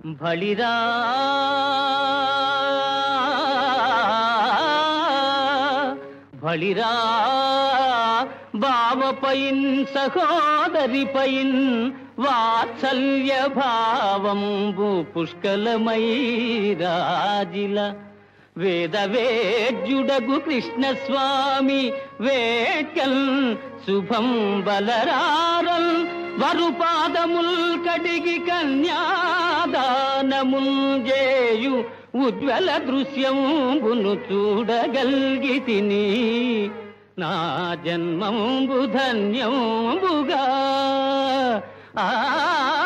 బళిరా బళిరా బావపైన్ సహోదరిపైన్ వాత్సల్య భావంబు పుష్కలమై రాజిల వేద వేద్యుడగు కృష్ణస్వామి వేట్కల్ శుభం బలరారల్ వరుపాదముల్ కడిగి కన్యాదానముల్ జేయు ఉజ్వల దృశ్యంబును చూడగల్గి తిని నా జన్మంబు ధన్యంబుగా ఆ